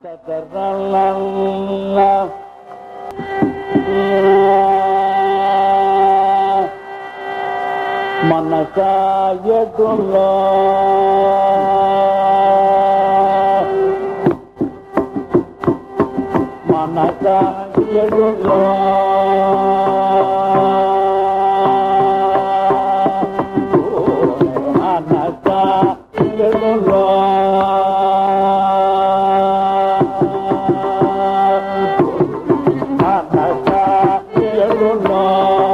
మనసాయటులో మనసాయటులో మనసాయటులో మనసాయటులో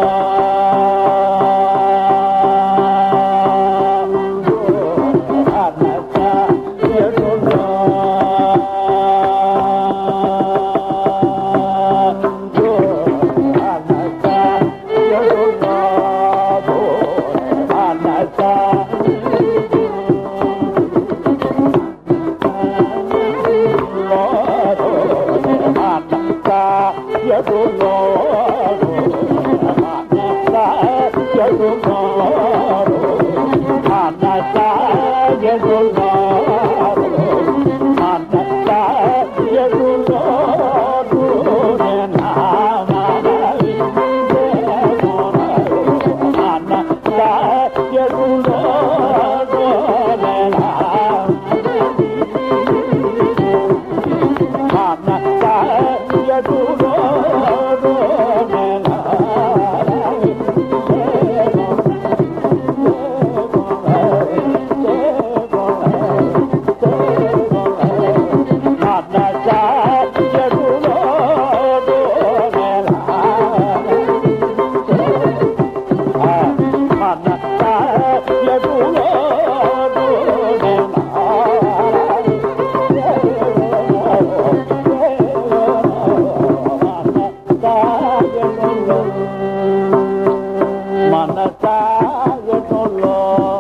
మనసాయటంలో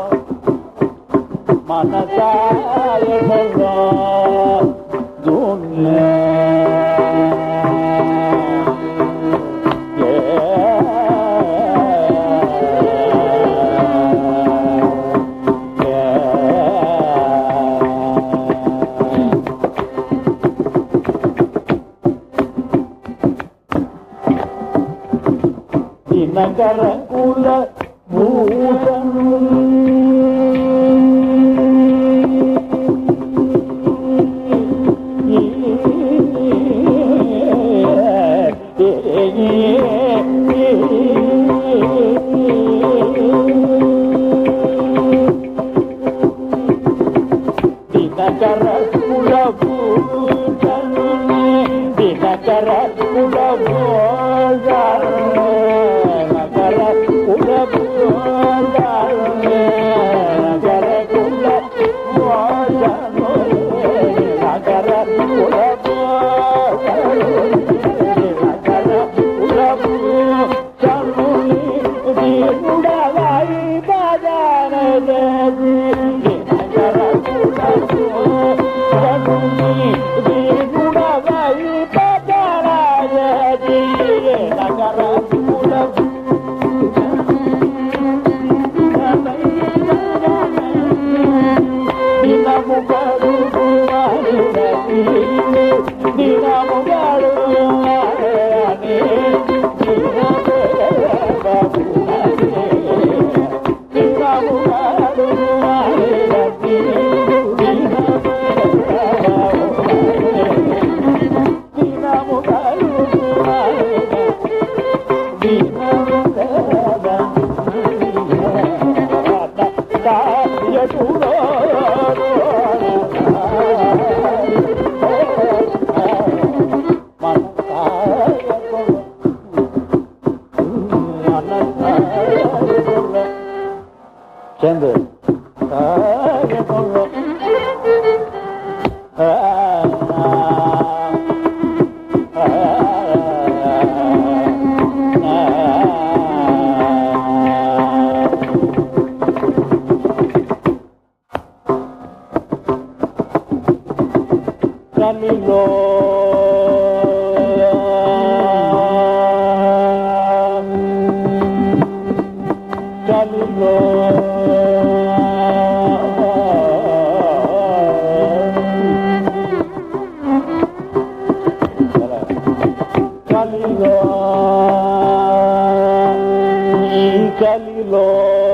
మనసాయటంలో దునియా దినకర కుల భూషణు దినకర కుల భూషణు దినకర కుల భూషణు నగర కుల భూషణు నగర కుల భూషణు నగర కుల భూషణు నగర కుల భూషణు దీనుడవై బజార దేవి నగర కుల భూషణు దీనుడవై బజార దేవి నగర కుల దినముగడు దినముగడు చంద్ర కలిలో కలిలో కలిలో ఈ కలిలో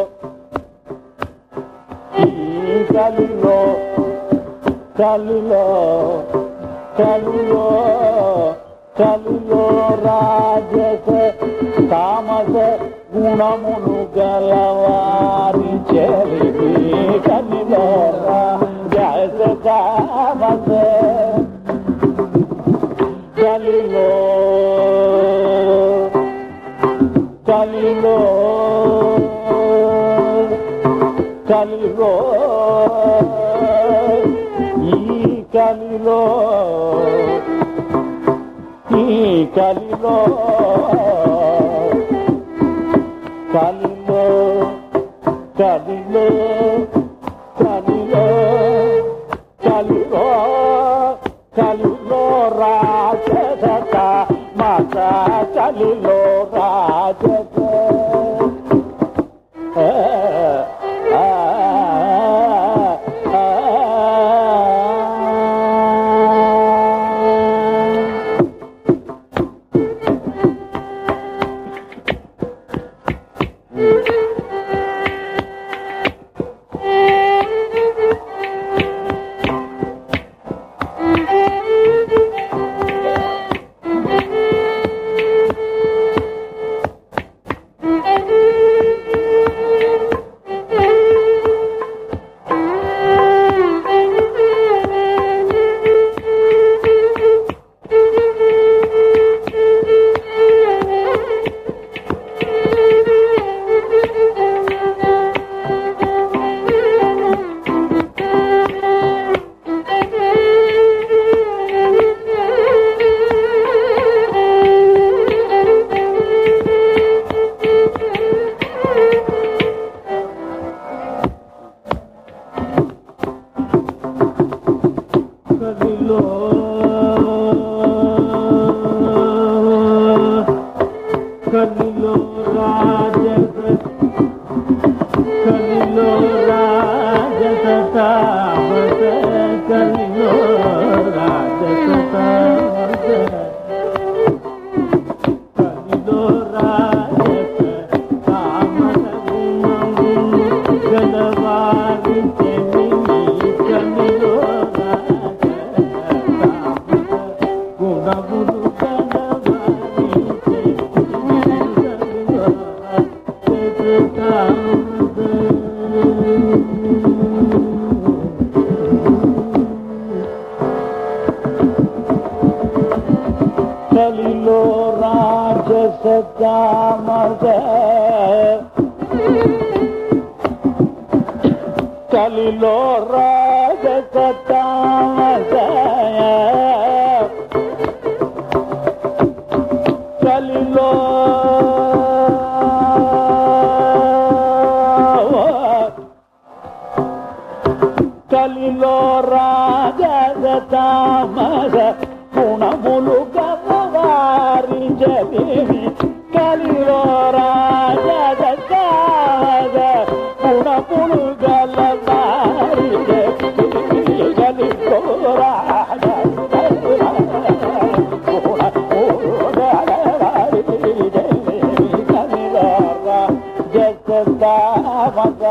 ఈ కలిలో కలిలో కలిలో కలిలో రాజస తామస గుణములు గలవారి చెలివి కలిలో రాజస తామస కలిలో కలిలో కలిలో ఈ కలిలో ఈ కలిలో కలిలో కలిలో కలిలో కలిలో కలిలో రాజత మాత కలిలో రాజత ఆ, ఆ, ఆ, ఆ. కదిలో కదిలో రాజస కదిలో రాజస తామస కదిలో రాజస తామస కదిలో రాజస తామస గుణములు గలవారి చెలిమి కదిలో రాజస తామస గుణములు గలవారి చెలిమి కదిలో రాజస తామస కలిలో రాజస తామస కలిలో రాజస తామస కలిలో కలిలో రాజస తామస గుణములు గలవారి జలిమి కలిలో రాజస తామస గుణములు గలవారి జలిమి కలిలో రాజస గుణములు గలవారి జలిమి కలిలో రాజస తామస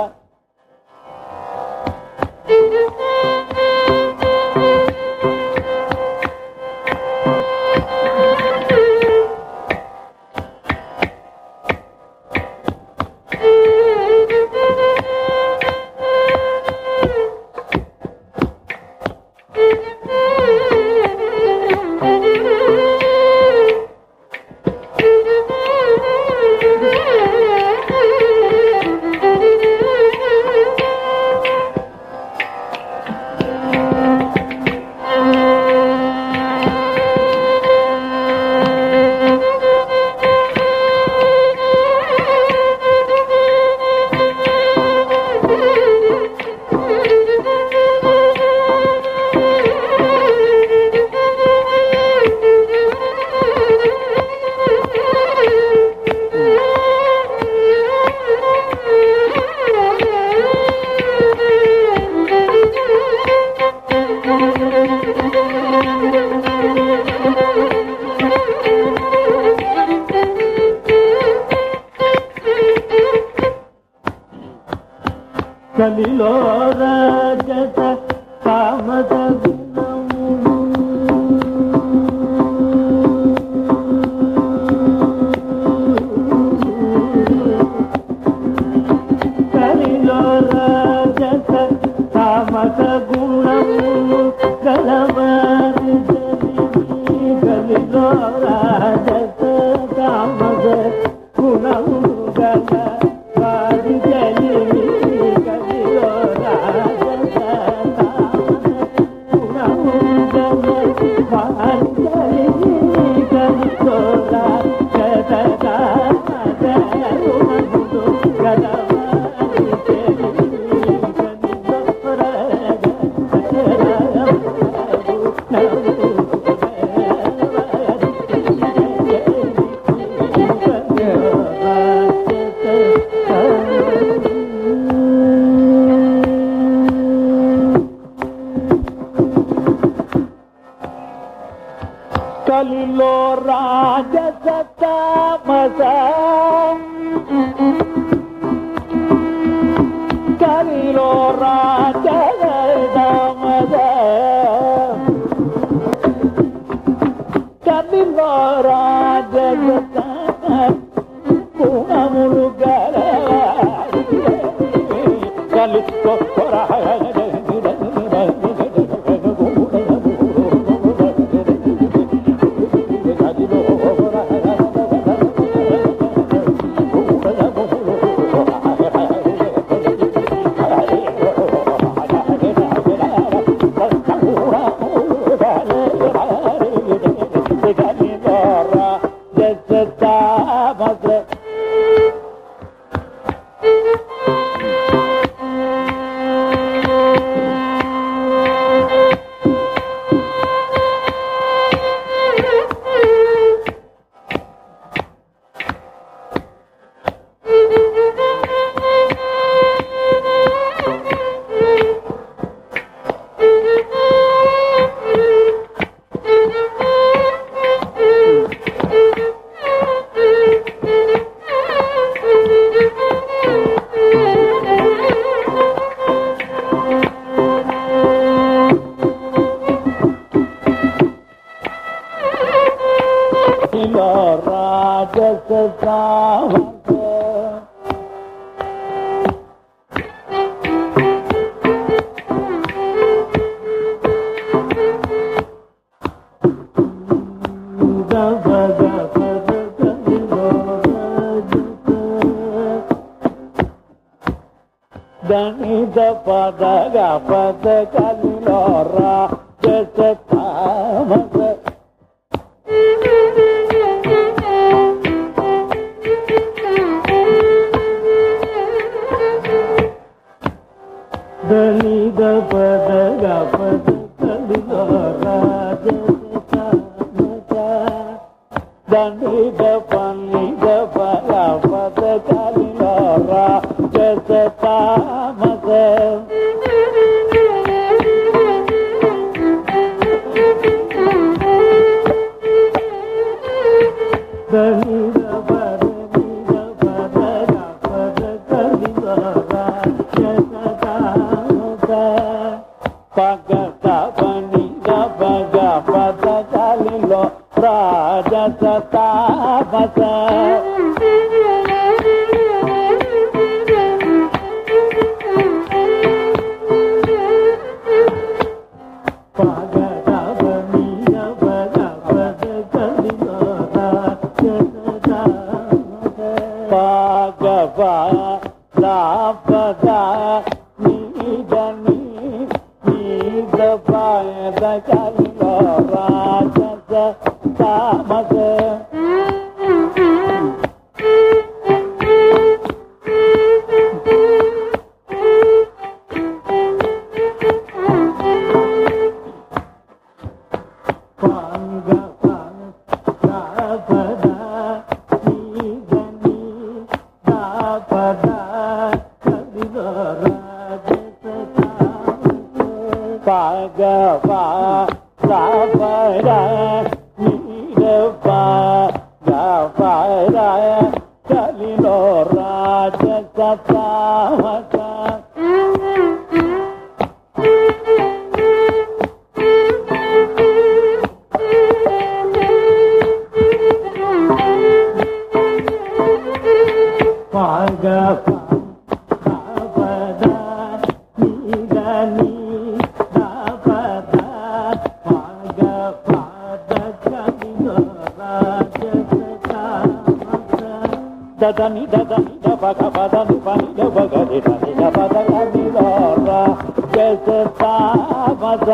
Thank you. కలిలో రాజత కామత గుణములు కలిలో రాజత కామత గుణములు గలవారి జలిని కలిలో రాజత కామత గుణములు గల వారి జలిని కలిలో రాజత కామత గుణములు గల వారి జలిని కలిలో రాజత కామత గుణములు గల వారి జలిని కలిలో రాజసతామస కలిలో రాజమద కలిలో రాజగత గుణములు గల కలితో కలిలో రాజసతామస దణిత పద పద కలిలో రాజసతామస దళిత పద పద కలిలో రాజసతామస దండిత పన్నిత పద పద కలిలో రాజసతామస దళిత పద పద పద కలిలో రాజసతామస పగత పనిద పగ పద కలిలో రాజసతామస పగత పనిద పగ పద కలిలో రాజసతామస పగ పద పద నీద నీ నీద పద కలిలో రాజసతామస కలిలో రాజసతామస దని దని ద పగ పదని పని ద పగ ది దని ద పద ని ద రా జస తా మస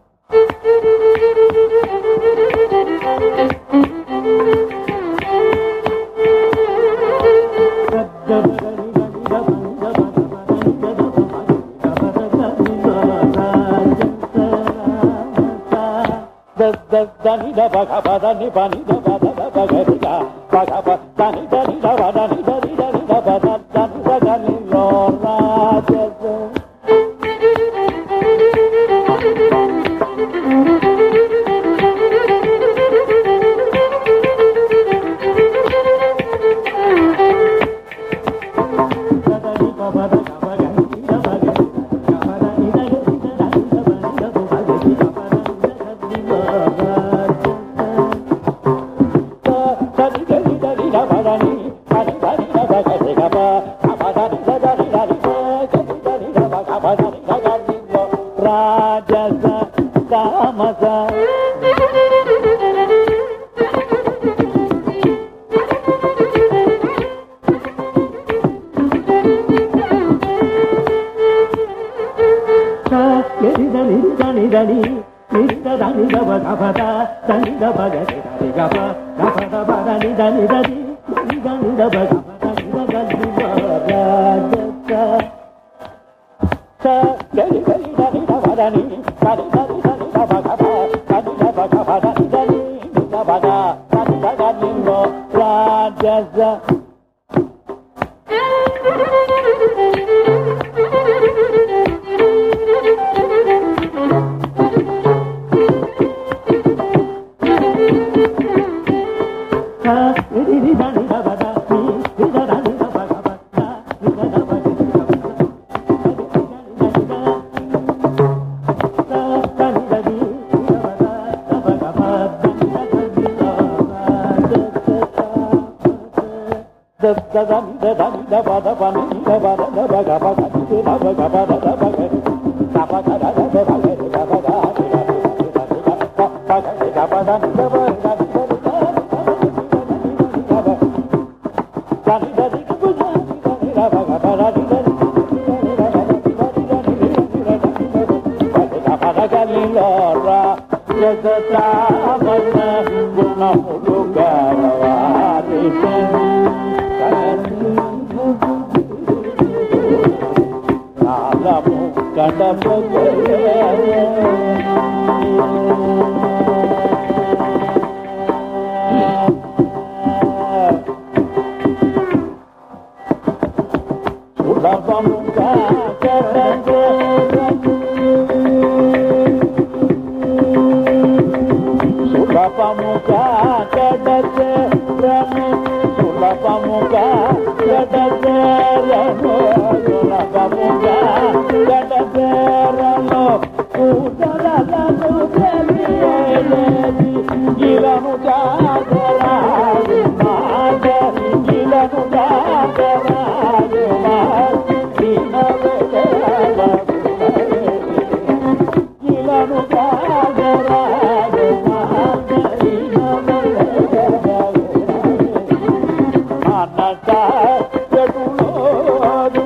దని ద పగ పదని పని ద పద ద పగ ది ద పగ ప దని దని ద పదని దని దని ద పద దని ద దని లో రా జస రాజస తామస రాజస సులభముగా కడసేరను సులభముగా కడసేరను సులభముగా కడసేరను కూడలను తెలియలేది ఇలను జాగరాజు మాట ఇలను జాగరాజు మాట ఇలను జాగరాజు మాట మనస చెడులోదు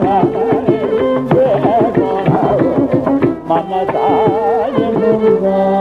మనసాయను